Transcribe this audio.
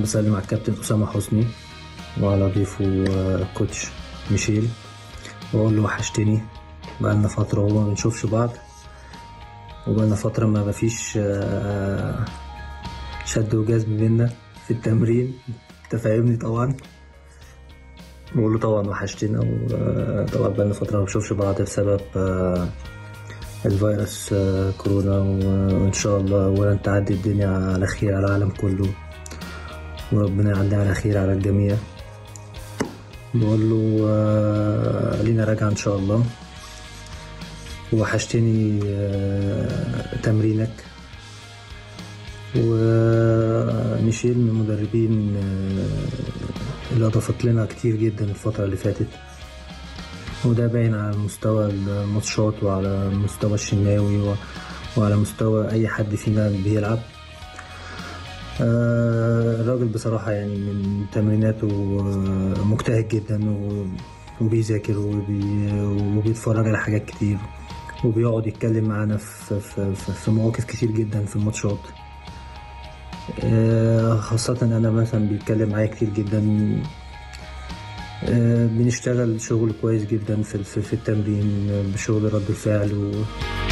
بسلم على الكابتن أسامة حسني وعلى ضيفه آه، كوتش ميشيل وأقول له وحشتني بقالنا فترة وما بنشوفش بعض وبقالنا فترة ما مفيش آه، شد وجذب بينا في التمرين انت فاهمني طبعا بقول له طبعا وحشتنا وطبعا بقالنا فترة ما بنشوفش بعض بسبب آه، الفيروس آه، كورونا و- وإن شاء الله أولا تعدي الدنيا على خير على العالم كله وربنا يعدي على خير على الجميع بقول له آه، لينا راجعة إن شاء الله وحشتني آه، تمرينك وميشيل من المدربين آه، اللي أضافت لنا كتير جدا الفترة اللي فاتت وده باين على مستوى الماتشات وعلى مستوى الشناوي و- وعلى مستوى أي حد فينا بيلعب آه، الراجل بصراحة يعني من تمريناته آه، مجتهد جدا و- وبيذاكر وبي- وبيتفرج على حاجات كتير وبيقعد يتكلم معانا في, في, في, في مواقف كتير جدا في الماتشات آه، خاصة أنا مثلا بيتكلم معايا كتير جدا آه، بنشتغل شغل كويس جدا في في في التمرين بشغل رد الفعل و